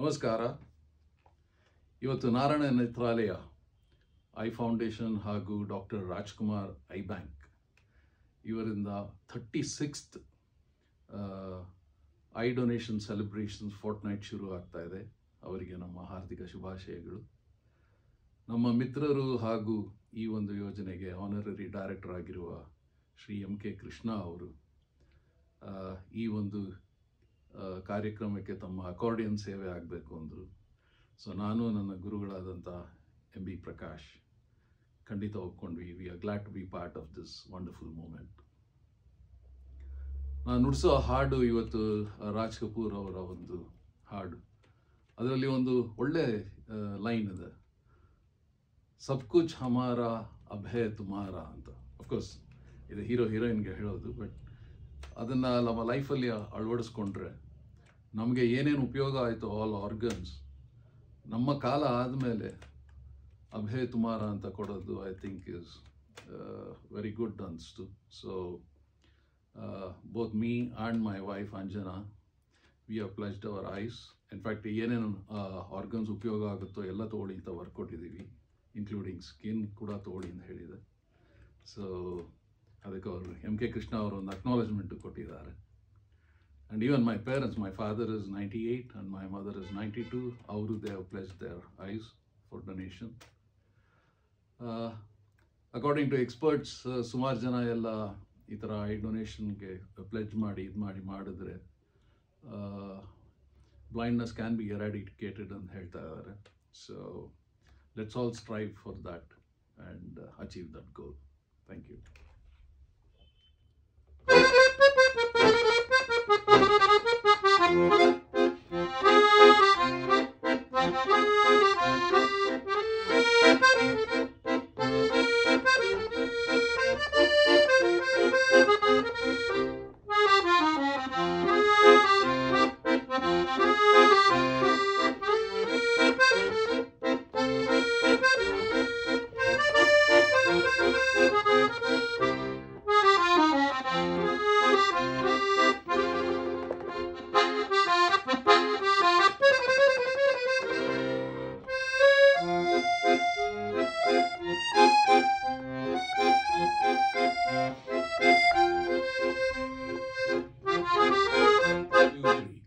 ನಮಸ್ಕಾರ ಇವತ್ತು Narayana Nethralaya eye foundation ಹಾಗೂ ಡಾಕ್ಟರ್ ರಾಜ್ಕುಮಾರ್ ಐ ಬ್ಯಾಂಕ್ ಇವರಿಂದ thirty sixth eye donation celebrations fortnight ಶುರು ಆಗ್ತಾ ಇದೆ ಅವರಿಗೆ ನಮ್ಮ ಹಾರ್ದಿಕ ಶುಭಾಶಯಗಳು ನಮ್ಮ ಮಿತ್ರರು ಹಾಗೂ ಈ ಒಂದು ಯೋಜನೆಗೆ ಆನರರಿ ಡೈರೆಕ್ಟರ್ ಆಗಿರುವ ಶ್ರೀ ಎಂ ಕೆ ಕೃಷ್ಣ ಅವರು ಆ, ಈ ಒಂದು ಆ, ಕಾರ್ಯಕ್ರಮಕ್ಕೆ ತಮ್ಮ ಅಕಾರ್ಡಿಯನ್ ಸೇವೆ ಆಗಬೇಕು ಅಂದರು ಸೊ ನಾನು ನನ್ನ ಗುರುಗಳಾದಂಥ ಎಂ ಬಿ ಪ್ರಕಾಶ್ ಖಂಡಿತ ಒಪ್ಕೊಂಡ್ವಿ we are glad to be part of this wonderful moment ನಾನು ನುಡಿಸೋ ಹಾಡು ಇವತ್ತು ರಾಜ್ ಕಪೂರ್ ಅವರ ಒಂದು ಹಾಡು ಅದರಲ್ಲಿ ಒಂದು ಒಳ್ಳೆ ಲೈನ್ ಇದೆ ಸಬ್ ಕುಚ್ ಹಮಾರ ಅಭಯ ತುಮಾರ ಅಂತ ಅಫ್ಕೋರ್ಸ್ ಇದು ಹೀರೋ ಹೀರೋಯಿನ್ಗೆ ಹೇಳೋದು ಬಟ್ ಅದನ್ನು ನಮ್ಮ ಲೈಫಲ್ಲಿ ಅಳವಡಿಸ್ಕೊಂಡ್ರೆ ನಮಗೆ ಏನೇನು ಉಪಯೋಗ ಆಯಿತು ಆಲ್ ಆರ್ಗನ್ಸ್ ನಮ್ಮ ಕಾಲ ಆದಮೇಲೆ ಅಭಯ ತುಮಾರ ಅಂತ ಕೊಡೋದು I think is very good ಅನಿಸ್ತು so both me and my wife Anjana we are pledged our eyes in fact ಏನೇನು ಆರ್ಗನ್ಸ್ ಉಪಯೋಗ ಆಗುತ್ತೋ ಎಲ್ಲ ತೊಗೊಳ್ಳಿ ಅಂತ ಬರ್ಕೊಟ್ಟಿದ್ದೀವಿ ಇನ್ಕ್ಲೂಡಿಂಗ್ ಸ್ಕಿನ್ ಕೂಡ ತೊಗೊಳ್ಳಿ ಅಂತ ಹೇಳಿದೆ ಸೊ ಅದಕ್ಕೆ ಅವರು ಎಂ ಕೆ ಕೃಷ್ಣ ಅವರು ಒಂದು ಅಕ್ನಾಲೇಜ್ಮೆಂಟ್ ಕೊಟ್ಟಿದ್ದಾರೆ and even my parents my father is ninety eight and my mother is ninety two ಅವರು they have placed their eyes for donation according to experts ಸುಮಾರು ಜನ ಎಲ್ಲ ಈ ಥರ ಐ ಡೊನೇಷನ್ಗೆ ಪ್ಲೆಜ್ ಮಾಡಿ ಇದು ಮಾಡಿ ಮಾಡಿದ್ರೆ ಬ್ಲೈಂಡ್ನೆಸ್ ಕ್ಯಾನ್ ಬಿ ಎರಾಡಿಕೇಟೆಡ್ ಅಂತ ಹೇಳ್ತಾ ಇದ್ದಾರೆ so let's all strive for that and achieve that goal thank you Two, three.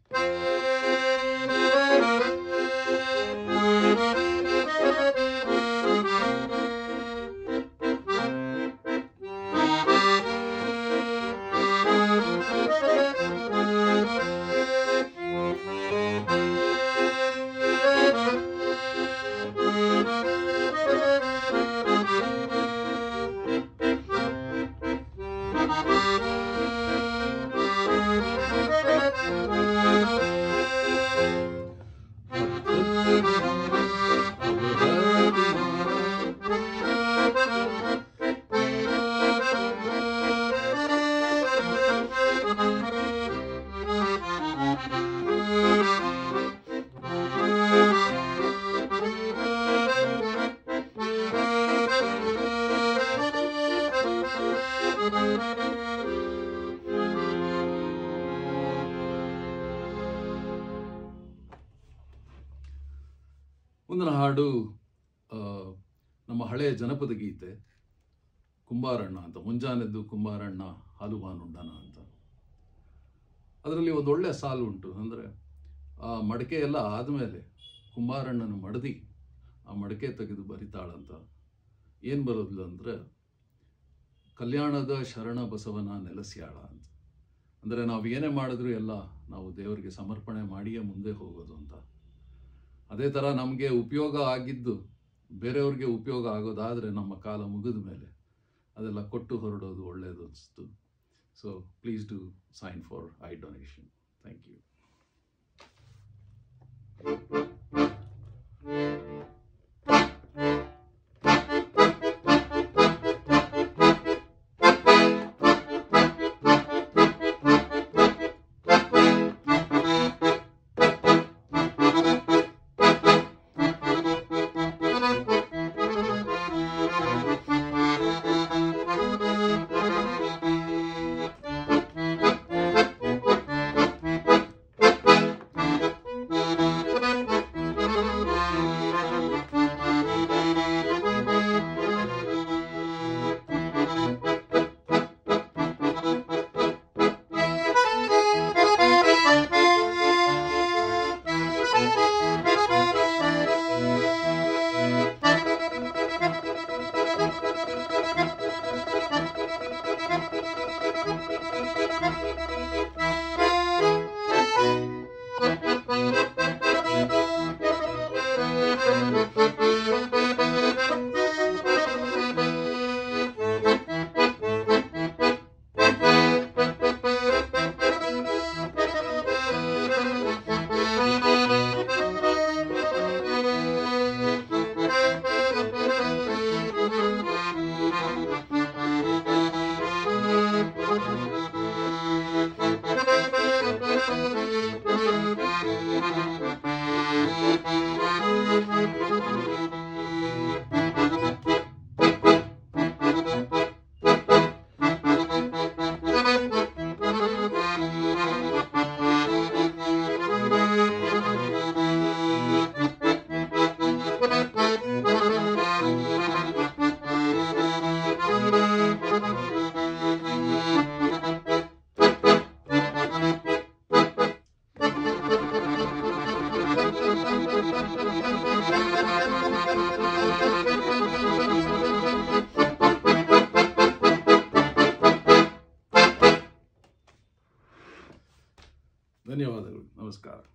ಮುಂದಿನ ಹಾಡು ಆ, ನಮ್ಮ ಹಳೆಯ ಜನಪದ ಗೀತೆ ಕುಂಬಾರಣ್ಣ ಅಂತ ಮುಂಜಾನೆದ್ದು ಕುಂಬಾರಣ್ಣ ಹಾಲು ಬಾನುಂಡನ ಅಂತ ಅದರಲ್ಲಿ ಒಂದು ಒಳ್ಳೆಯ ಸಾಲು ಉಂಟು ಅಂದರೆ ಆ ಮಡಕೆ ಎಲ್ಲ ಆದಮೇಲೆ ಕುಂಬಾರಣ್ಣನ ಮಡದಿ ಆ ಮಡಕೆ ತೆಗೆದು ಬರಿತಾಳಂತ ಏನು ಬರೋದಿಲ್ಲ ಅಂದರೆ ಕಲ್ಯಾಣದ ಶರಣ ಬಸವನ ನೆಲೆಸ್ಯಾಳ ಅಂತ ಅಂದರೆ ನಾವು ಏನೇ ಮಾಡಿದ್ರು ಎಲ್ಲ ನಾವು ದೇವರಿಗೆ ಸಮರ್ಪಣೆ ಮಾಡಿಯೇ ಮುಂದೆ ಹೋಗೋದು ಅಂತ ಅದೇ ಥರ ನಮಗೆ ಉಪಯೋಗ ಆಗಿದ್ದು ಬೇರೆಯವ್ರಿಗೆ ಉಪಯೋಗ ಆಗೋದಾದರೆ ನಮ್ಮ ಕಾಲ ಮುಗಿದ ಮೇಲೆ ಅದೆಲ್ಲ ಕೊಟ್ಟು ಹೊರಡೋದು ಒಳ್ಳೆಯದು ಅನಿಸ್ತು so please do sign for eye donation thank you ಧನ್ಯವಾದಗಳು ನಮಸ್ಕಾರ